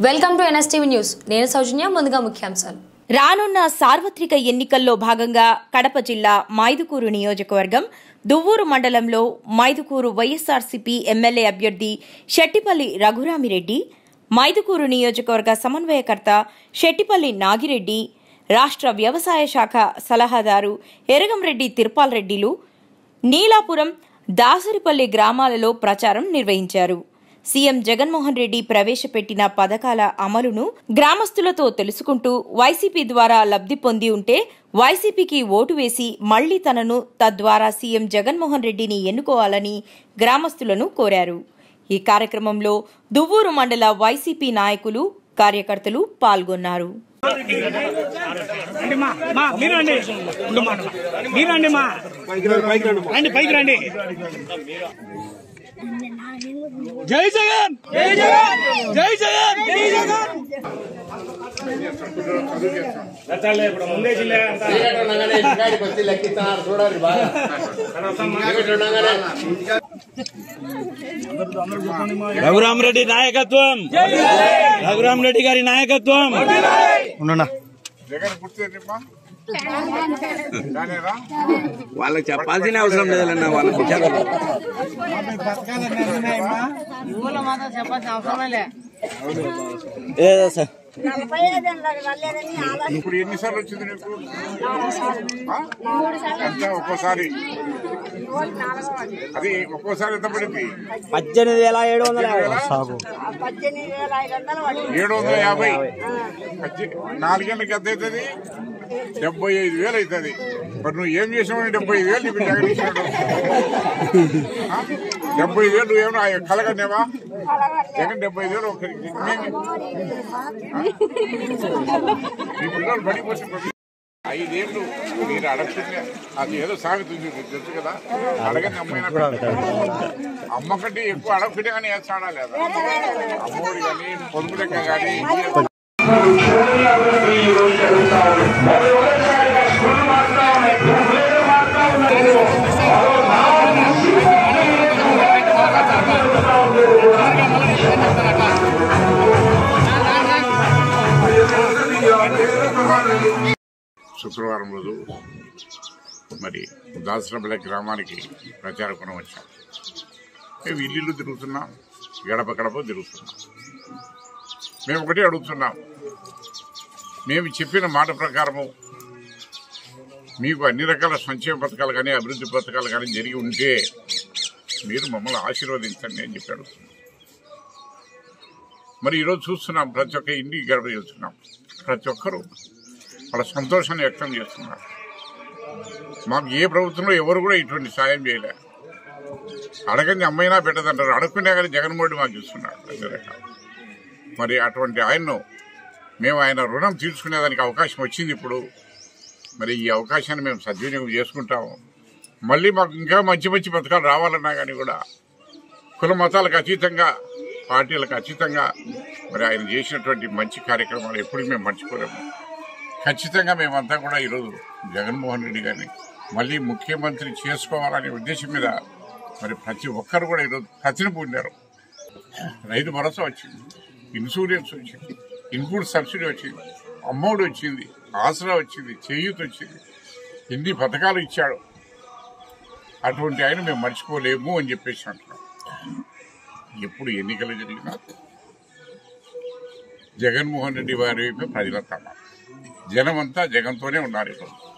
Welcome to NSTV news నేను సౌజన్య ముందుగా ముఖ్యాంశాలు రానున్న సార్వత్రిక ఎన్నికల్లో భాగంగా కడప జిల్లా మైదుకూరు నియోజకవర్గం దువ్వూరు మండలంలో మైదుకూరు వైఎస్ఆర్సీపీ ఎమ్మెల్యే అభ్యర్థి శెట్టిపల్లి రఘురామిరెడ్డి మైదుకూరు నియోజకవర్గ సమన్వయకర్త శెట్టిపల్లి నాగిరెడ్డి రాష్ట్ర వ్యవసాయ శాఖ సలహాదారు ఎరగంరెడ్డి తిరుపాల్ రెడ్డిలు నీలాపురం దాసరిపల్లి గ్రామాలలో ప్రచారం నిర్వహించారు సీఎం జగన్మోహన్ రెడ్డి ప్రవేశపెట్టిన పథకాల అమలును గ్రామస్తులతో తెలుసుకుంటూ వైసీపీ ద్వారా లబ్ధి పొంది ఉంటే వైసీపీకి ఓటు వేసి మళ్లీ తనను తద్వారా సీఎం జగన్మోహన్ రెడ్డిని ఎన్నుకోవాలని గ్రామస్తులను కోరారు ఈ కార్యక్రమంలో దువ్వూరు మండల వైసీపీ నాయకులు కార్యకర్తలు పాల్గొన్నారు రండి మా మా మీరు రండి ఉండు మా మీరు రండి మా రండి పైకి రండి జై జగన్ జై జగన్ జై జగన్ జై జగన్ ఇప్పుడు ముందే జిల్లా అంతా ఉండగానే ఇంటికాడికి వచ్చి లెక్కిస్తున్నారు చూడాలి బాగా చీకటి ఉండగానే రఘురామరెడ్డి నాయకత్వం రఘురామరెడ్డి గారి నాయకత్వం జగన్ గుర్తేనమ్మా దానేరా వాళ్ళకి చెప్పాల్సిన అవసరం లేదన్న వాళ్ళకి విచారం ఏదో సార్ ఇప్పుడు ఎన్నిసార్లు వచ్చింది నీకు ఆ? ఎంత ఒక్కోసారి అది ఒక్కోసారి ఎంత పడింది పద్దెనిమిది వేల ఏడు వందల ఏడు వందల యాభై పచ్చి- నాలుగేళ్ళకి ఎంత అవుతుంది డెబ్బై ఐదు వేలు అవుతుంది మరి నువ్వు ఏం చేసావు డెబ్బై ఐదు వేలు నీకు జగన్ ఇచ్చాడు ఆ? డెబ్బై ఐదు వేలు నువ్వేమో కలగనేవా జగన్ డెబ్బై ఐదు వేలు ఒకరికి మీ పిల్లలు పడిపోతుంది ఐదేళ్ళు మీరు అడగకుండా అది ఏదో సాగుతూ ఉంది మీకు తెలుసు కదా అడగని అమ్మైనా అమ్మ కంటే ఎక్కువ అడగకుంటే కానీ వేస్తాడా లేదా అమ్మోడి కానీ పొదుపు లెక్క కానీ శుక్రవారం రోజు మరి దాసరపల్లి గ్రామానికి ప్రచారకునం వచ్చాం మేము ఇల్లు తిరుగుతున్నాం గడప గడప తిరుగుతున్నాం మేము ఒకటే అడుగుతున్నాం మేము చెప్పిన మాట ప్రకారము మీకు అన్ని రకాల సంక్షేమ పథకాలు కానీ అభివృద్ధి పథకాలు కానీ జరిగి ఉంటే మీరు మమ్మల్ని ఆశీర్వదించండి అని చెప్పి అడుగుతున్నాం మరి ఈరోజు చూస్తున్నాం ప్రతి ఒక్క ఇంటికి గడప చేస్తున్నాం ప్రతి ఒక్కరూ వాళ్ళ సంతోషాన్ని వ్యక్తం చేస్తున్నారు మాకు ఏ ప్రభుత్వంలో ఎవరు కూడా ఇటువంటి సాయం చేయలే అడగని అమ్మైనా పెట్టదంటారు అడగకుండా కానీ జగన్మోహన్ రెడ్డి మాకు ఇస్తున్నాడు అన్ని రకాలు మరి అటువంటి ఆయన్ను మేము ఆయన రుణం తీర్చుకునేదానికి అవకాశం వచ్చింది ఇప్పుడు మరి ఈ అవకాశాన్ని మేము సద్వినియోగం చేసుకుంటాము మళ్ళీ మాకు ఇంకా మంచి మంచి పథకాలు రావాలన్నా కానీ కూడా కుల మతాలకు అతీతంగా పార్టీలకు అతీతంగా మరి ఆయన చేసినటువంటి మంచి కార్యక్రమాలు ఎప్పుడు మేము మర్చిపోలేము ఖచ్చితంగా మేమంతా కూడా ఈరోజు జగన్మోహన్ రెడ్డి గారిని మళ్ళీ ముఖ్యమంత్రి చేసుకోవాలనే ఉద్దేశం మీద మరి ప్రతి ఒక్కరు కూడా ఈరోజు ప్రతిని పొందారు రైతు భరోసా వచ్చింది ఇన్సూరెన్స్ వచ్చింది ఇన్పుట్ సబ్సిడీ వచ్చింది అమ్మఒడి వచ్చింది ఆసరా వచ్చింది చేయూత వచ్చింది ఎన్ని పథకాలు ఇచ్చాడు అటువంటి ఆయన మేము మర్చిపోలేము అని చెప్పేసి అంటున్నాం ఎప్పుడు ఎన్నికలు జరిగినా జగన్మోహన్ రెడ్డి వారి వైపు ప్రజలంతా ఉన్నారు. జనమంతా జగన్తోనే ఉన్నారు ఇప్పుడు